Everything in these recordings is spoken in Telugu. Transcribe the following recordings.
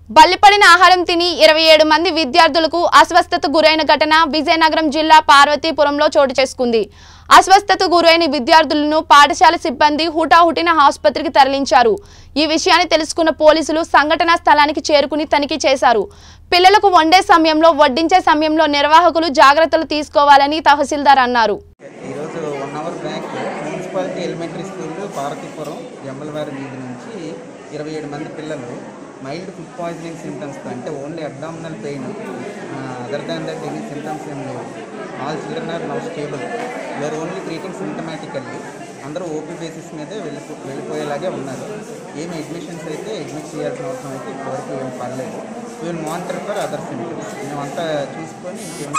బల్లిపడిన ఆహారం తిని ఇరవై ఏడు మంది విద్యార్థులకు అస్వస్థత గురైన ఘటన విజయనగరం జిల్లా పార్వతీపురంలో చోటు చేసుకుంది అస్వస్థత గురైన విద్యార్థులను పాఠశాల సిబ్బంది హుటాహుటిన ఆసుపత్రికి తరలించారు ఈ విషయాన్ని తెలుసుకున్న పోలీసులు సంఘటనా స్థలానికి చేరుకుని తనిఖీ చేశారు పిల్లలకు వండే సమయంలో వడ్డించే సమయంలో నిర్వాహకులు జాగ్రత్తలు తీసుకోవాలని తహసీల్దార్ అన్నారు ఈరోజు one hour back municipality elementary school Parvathipuram Jammalavari వీధి నుంచి ఇరవై ఏడు మంది పిల్లలు మైల్డ్ ఫుడ్ పాయిజనింగ్ సిమ్టమ్స్తో అంటే only abdominal pain other than that any symptoms ఏం లేవు all children are now stable we're only treating symptomatically అందరూ ఓపీ బేసిస్ మీదే వెళ్ళిపో వెళ్ళిపోయేలాగే ఉన్నారు ఏమి అడ్మిషన్స్ అయితే అడ్మిట్ చేయాల్సిన అవసరం అయితే ఇప్పటివరకు ఏం పర్లేదు we'll monitor for other symptoms మేమంతా చూసుకొని ఇంకేం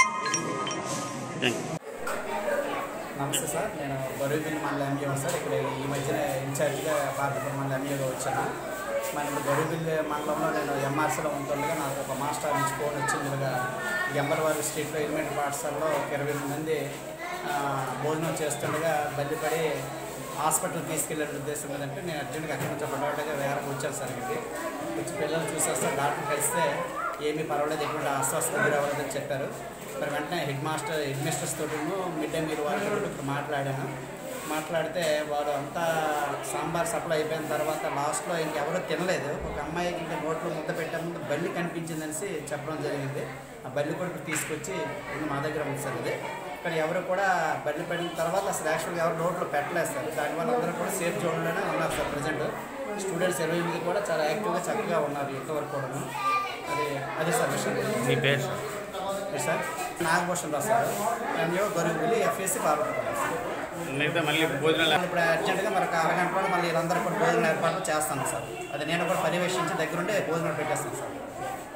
నమస్తే సార్ నేను గౌరవపల్లి మండల ఎంఈఓ సార్ ఇక్కడ ఈ మధ్యన ఇన్ఛార్జ్గా పార్టీపురం మండల ఎంఈఓగా వచ్చాను మన ఇప్పుడు గౌరవపల్లి మండలంలో నేను ఎంఆర్సీలో ఉంటుండగా నాకు ఒక మాస్టర్ నుంచి ఫోన్ వచ్చింది ఇలాగా ఎంబర్వారి స్ట్రీట్లో ఎలిమెంటరీ పాఠశాలలో ఒక ఇరవై ఎనిమిది మంది ఆ, భోజనం చేస్తుండగా బల్లిపడి హాస్పిటల్ తీసుకెళ్ళే ఉద్దేశం ఏంటంటే నేను అర్జెంట్గా అక్కడి నుంచి పడవటగా వేరకు వచ్చాను సార్ ఇక్కడికి వచ్చి పిల్లలు చూసేస్తే డాక్టర్ కలిస్తే ఏమీ పర్వాలేదు ఎటువంటి అస్వస్థత గురవ్వలేదని చెప్పారు మరి వెంటనే హెడ్ మాస్టర్ హెడ్ మిస్టర్స్ తోటి మిడ్ డే మీల్ వారితో ఇప్పుడు మాట్లాడాను మాట్లాడితే వాడు అంతా సాంబార్ సప్లై అయిపోయిన తర్వాత లాస్ట్లో ఇంకెవరూ తినలేదు ఒక అమ్మాయికి ఇంకా నోట్లో ముద్ద పెట్టే ముందు బల్లి కనిపించిందనేసి చెప్పడం జరిగింది ఆ బల్లి కూడా ఇప్పుడు తీసుకొచ్చి ఇది మా దగ్గర ఉంది సార్ ఇది కానీ ఎవరు కూడా బల్లి పడిన తర్వాత అసలు యాక్చువల్గా ఎవరు నోట్లో పెట్టలేదు సార్ దానివల్ల అందరూ కూడా సేఫ్ జోన్లోనే ఉన్నారు సార్ ప్రజెంట్ స్టూడెంట్స్ ఇరవై ఎనిమిది కూడా చాలా యాక్టివ్గా చక్కగా ఉన్నారు ఇంతవరకు కూడా అది అది సార్ విషయం మీ పేరు sir yes sir Nagabhushan Rao sir MEO గొరుగులి ఎఫ్ఎస్సి పాల్గొంటున్నారు సార్ మిగతా మళ్ళీ భోజనాలు మళ్ళీ ఇప్పుడు అర్జెంటుగా మరి ఒక అరగంటలో మళ్ళీ వీళ్ళందరూ కూడా భోజనం ఏర్పాట్లు చేస్తాను సార్ అది నేను కూడా పర్యవేక్షించి దగ్గరుండి భోజనం పెట్టేస్తాను సార్